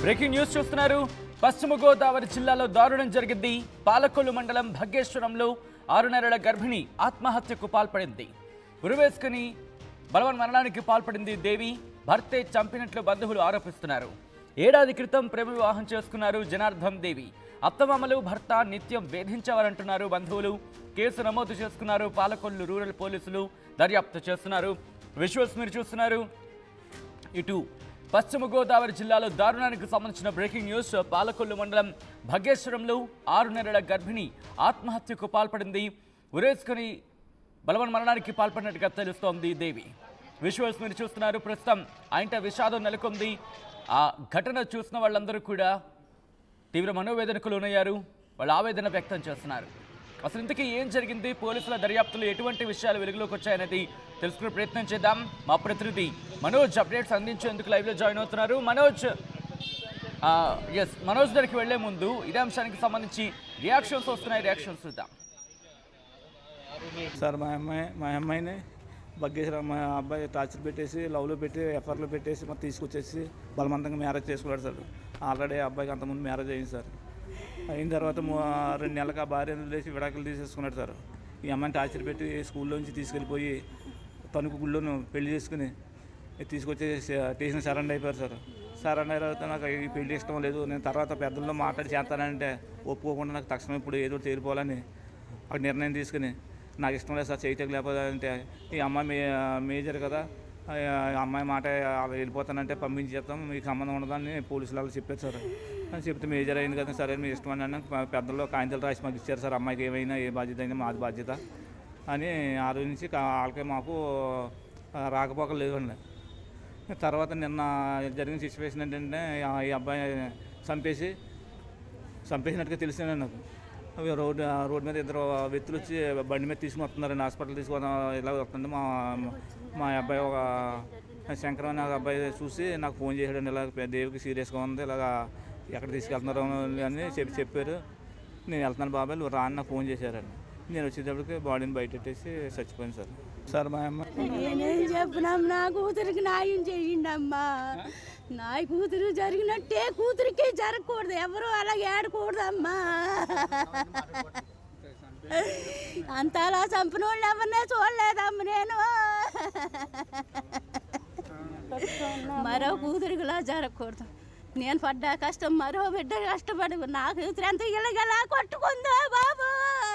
Breaking news చూస్తున్నారు పశ్చిమ గోదావరి జిల్లాలో దారుణం జరిగింది పాలకొల్లు మండలం భగ్గేశ్వరంలో ఆరు నెలల గర్భిణి ఆత్మహత్యకు పాల్పడింది ఉరివేసుకుని బలవన్ మరణానికి పాల్పడింది దేవి భర్తే చంపినట్లు బంధువులు ఆరోపిస్తున్నారు ఏడాది క్రితం ప్రేమ వివాహం చేసుకున్నారు జనార్దన్ దేవి అత్తమామలు భర్త నిత్యం వేధించేవారంటున్నారు బంధువులు కేసు నమోదు చేసుకున్నారు పాలకొల్లు రూరల్ పోలీసులు దర్యాప్తు చేస్తున్నారు విజువల్స్ మీరు చూస్తున్నారు ఇటు పశ్చిమ గోదావరి జిల్లాలో దారుణానికి సంబంధించిన బ్రేకింగ్ న్యూస్ పాలకొల్లు మండలం భగ్గేశ్వరంలో ఆరు నెలల గర్భిణి ఆత్మహత్యకు పాల్పడింది ఉరేసుకొని బలవన్ మరణానికి పాల్పడినట్టుగా తెలుస్తోంది దేవి విజువల్స్ మీరు చూస్తున్నారు ప్రస్తుతం ఆయనట విషాదం నెలకొంది ఆ ఘటన చూసిన వాళ్ళందరూ కూడా తీవ్ర మనోవేదనకు లోనయ్యారు వాళ్ళు ఆవేదన వ్యక్తం చేస్తున్నారు అసలు ఇంతకీ ఏం జరిగింది పోలీసుల దర్యాప్తులో ఎటువంటి విషయాలు వెలుగులోకి వచ్చాయనేది తెలుసుకునే ప్రయత్నం చేద్దాం మా ప్రతినిధి మనోజ్ అప్డేట్స్ అందించేందుకు లైవ్లో జాయిన్ అవుతున్నారు మనోజ్ ఎస్ మనోజ్ దగ్గరికి వెళ్లే ముందు ఇదే అంశానికి సంబంధించి రియాక్షన్స్ వస్తున్నాయి రియాక్షన్స్ చూద్దాం సార్ మా అమ్మాయి మా అమ్మాయిని బగ్గేశ్వర మా అబ్బాయి టార్చర్ పెట్టేసి లవ్లో పెట్టి ఎఫ్ఆర్లో పెట్టేసి మొత్తం తీసుకొచ్చేసి బలవంతంగా మ్యారేజ్ చేసుకున్నాడు సార్ ఆల్రెడీ ఆ అబ్బాయికి అంతకుముందు మ్యారేజ్ అయింది సార్ అయిన తర్వాత మూ- రెండు నెలలకు ఆ భార్య వదిలేసి విడాకులు తీసేసుకున్నాడు సార్ ఈ అమ్మాయిని టార్చర్ పెట్టి స్కూల్లో నుంచి తీసుకెళ్ళిపోయి తణుకు గుళ్ళోను పెళ్లి చేసుకుని తీసుకొచ్చి స్టేషన్ సరెండర్ అయిపోయారు సార్ సరెండర్ అయితే నాకు ఈ పెళ్లి ఇష్టం లేదు నేను తర్వాత పెద్దల్లో మాట్లాడి చేస్తానంటే ఒప్పుకోకుండా నాకు తక్షణం ఇప్పుడు ఏదో ఒకటి చేరిపోవాలని ఒక నిర్ణయం తీసుకుని నాకు ఇష్టం లేదు సార్ చేయటం లేకపోతే అంటే ఈ అమ్మాయి మే మేజర్ కదా ఆ ఆ అమ్మాయి మాట అలా వెళ్ళిపోతానంటే పంపించి చెప్తాం మీకు సంబంధం ఉండదని పోలీసులు వాళ్ళు చెప్పారు సార్ అని చెప్తే మేజర్ అయింది కదా సరే మీ ఇష్టం అని అన్నాను. పె- పెద్దలు కాగితాలు రాసి మాకు ఇచ్చారు సార్ అమ్మాయికి ఏమైనా ఏ బాధ్యత అయినా మాది బాధ్యత అని ఆ రోజు నుంచి కా- వాళ్ళకి మాకు ఆ, రాకపోకలు లేవండి తర్వాత నిన్న జరిగిన సిచ్యువేషన్ ఏంటంటే ఆ- ఈ అబ్బాయి చంపేసి చంపేసినట్టుగా తెలిసిందండి నాకు అవి రోడ్డు ఆ రోడ్డు మీద ఇద్దరు వ్యక్తులు వచ్చి బండి మీద తీసుకుని వస్తున్నారండి హాస్పిటల్ తీసుకొని ఇలా వస్తుంది మా మా అబ్బాయి ఒక శంకర్ అనే ఒక అబ్బాయి చూసి నాకు ఫోన్ చేశాడండి ఇలా దేవికి సీరియస్గా ఉంది ఇలాగా ఎక్కడ తీసుకెళ్తున్నారు అని చెప్పి చెప్పారు నేను వెళ్తున్నాను బాబాయ్ నువ్వు రా అని నాకు ఫోన్ చేశారండి నేను వచ్చేటప్పటికి బాడీని బయట పెట్టేసి చచ్చిపోయింది సార్ సార్ మా అమ్మ నేనేం చెప్పినాం నా కూతురికి న్యాయం చేయండి అమ్మా నా కూతురు జరిగినట్టే కూతురికి జరగకూడదు ఎవరు అలా ఏడకూడదమ్మా అంత అలా చంపిన వాళ్ళు ఎవరినే చూడలేదమ్మ నేను మరో కూతురికిలా జరగకూడదు నేను పడ్డ కష్టం మరో బిడ్డ కష్టపడి నా కూతురు ఎంత ఇలాగలా కొట్టుకుందో బాబు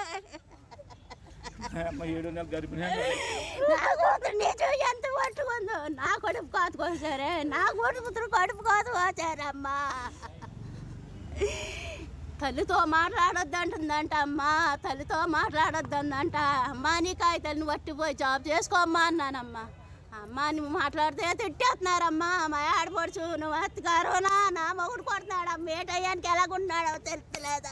అమ్మ ఏడు నెలలు గర్భిణి నా కూతురు నిజం ఎంత పట్టుకుందో నా కడుపు కాదుకోసారే నా కూతురు కడుపు కాదుకోసారమ్మా తల్లితో మాట్లాడొద్దంటుందంట అమ్మా తల్లితో మాట్లాడొద్దందంట అమ్మా నీ కాగితాలను పట్టిపోయి జాబ్ చేసుకోమ్మా అన్నానమ్మా అమ్మా నువ్వు మాట్లాడితే తిట్టేస్తున్నారమ్మా మా ఆడపడుచు నువ్వు అత్తగారు నా నా మొగుడు కొడుతున్నాడు అమ్మ ఏ టయానికి ఎలాగుంటున్నాడో తెలుస్తలేదా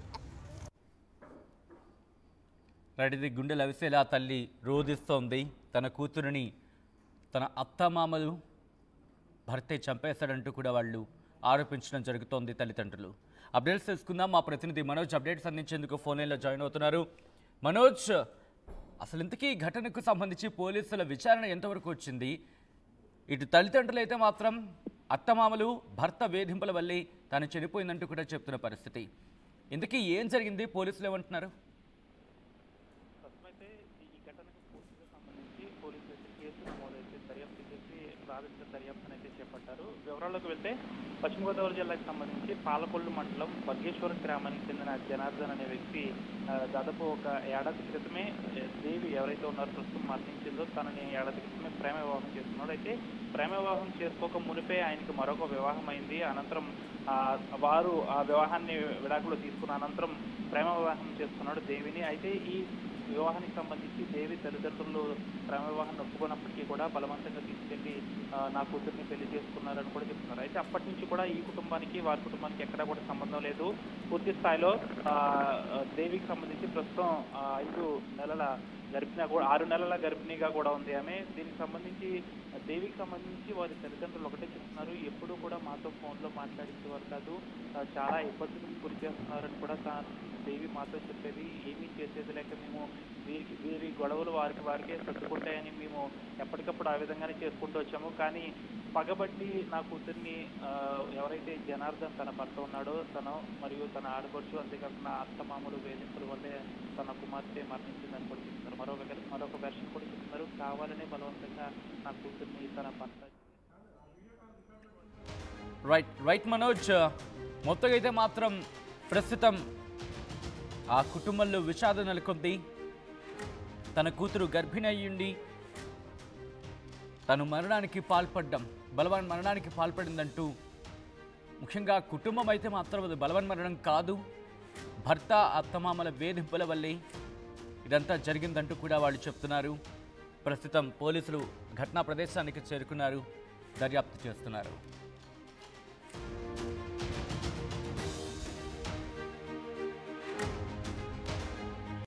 రైట్ ఇది గుండెలు అవిసేలా తల్లి రోధిస్తోంది తన కూతురిని తన అత్తమామలు భర్తే చంపేశాడంటూ కూడా వాళ్ళు ఆరోపించడం జరుగుతోంది తల్లిదండ్రులు అప్డేట్స్ తెలుసుకుందాం మా ప్రతినిధి మనోజ్ అప్డేట్స్ అందించేందుకు ఫోన్ లైన్లో జాయిన్ అవుతున్నారు మనోజ్ అసలు ఇంతకీ ఈ ఘటనకు సంబంధించి పోలీసుల విచారణ ఎంతవరకు వచ్చింది ఇటు తల్లిదండ్రులు అయితే మాత్రం అత్తమామలు భర్త వేధింపుల వల్లే తాను చనిపోయిందంటూ కూడా చెప్తున్న పరిస్థితి ఇంతకీ ఏం జరిగింది పోలీసులు ఏమంటున్నారు ప్రస్తుతమైతే ఈ ఘటనకు పూర్తిగా సంబంధించి పోలీసులు అయితే కేసు నమోదైతే దర్యాప్తు చేసి ప్రాథమిక దర్యాప్తును అయితే చేపట్టారు వివరాల్లోకి వెళ్తే పశ్చిమ గోదావరి జిల్లాకు సంబంధించి పాలకొల్లు మండలం బగ్గేశ్వరం గ్రామానికి చెందిన జనార్దన్ అనే వ్యక్తి ఆ, దాదాపు ఒక ఏడాది క్రితమే ఏ, దేవి ఎవరైతే ఉన్నారో ప్రస్తుతం మరణించిందో తనని ఏడాది క్రితమే ప్రేమ వివాహం చేసుకున్నాడు అయితే ప్రేమ వివాహం చేసుకోక మునిపే ఆయనకి మరొక వివాహం అయింది అనంతరం ఆ, వారు ఆ వివాహాన్ని విడాకులు తీసుకున్న అనంతరం ప్రేమ వివాహం చేసుకున్నాడు దేవిని అయితే ఈ వివాహానికి సంబంధించి దేవి తల్లిదండ్రులు ప్రేమ వివాహాన్ని ఒప్పుకున్నప్పటికీ కూడా బలవంతంగా తీసుకెళ్లి ఆ, నా కూతుర్ని పెళ్లి చేసుకున్నారని కూడా చెప్తున్నారు అయితే అప్పటి నుంచి కూడా ఈ కుటుంబానికి వారి కుటుంబానికి ఎక్కడా కూడా సంబంధం లేదు పూర్తి స్థాయిలో ఆ, ఆ, దేవికి సంబంధించి ప్రస్తుతం ఆ, ఐదు నెలల గర్భిణి కూడా ఆరు నెలల గర్భిణిగా కూడా ఉంది ఆమె దీనికి సంబంధించి దేవికి సంబంధించి వారి తల్లిదండ్రులు ఒకటే చెప్తున్నారు ఎప్పుడూ కూడా మాతో ఫోన్లో మాట్లాడించేవారు కాదు ఆ, చాలా ఇబ్బందులకు గురి చేస్తున్నారని కూడా తా- దేవి మాతో చెప్పేది ఏమీ చేసేది లేక మేము వీరికి వీరి గొడవలు వారికి వారికే సర్దుకుంటాయని మేము ఎప్పటికప్పుడు ఆ విధంగానే చేసుకుంటూ వచ్చాము కానీ పగబట్టి నా కూతుర్ని ఆ, ఎవరైతే జనార్దన్ తన భర్త ఉన్నాడో తను మరియు తన ఆడపడుచు అంతేకాకుండా అత్తమామలు వేధింపుల వల్లే తన కుమార్తె మరణించిందని కూడా చెప్తున్నారు మరొక మరొక వెర్షన్ కూడా చెప్తున్నారు కావాలనే బలవంతంగా నా కూతుర్ని తన భర్త రైట్ రైట్ మనోజ్ మొత్తం అయితే మాత్రం ప్రస్తుతం ఆ కుటుంబంలో విషాదం నెలకొంది తన కూతురు గర్భిణి అయ్యుండి తను మరణానికి పాల్పడ్డం బలవాన్ మరణానికి పాల్పడిందంటూ ముఖ్యంగా కుటుంబం అయితే మాత్రం అది బలవన్ మరణం కాదు భర్త అత్తమామల వేధింపుల వల్లే ఇదంతా జరిగిందంటూ కూడా వాళ్ళు చెప్తున్నారు ప్రస్తుతం పోలీసులు ఘటనా ప్రదేశానికి చేరుకున్నారు దర్యాప్తు చేస్తున్నారు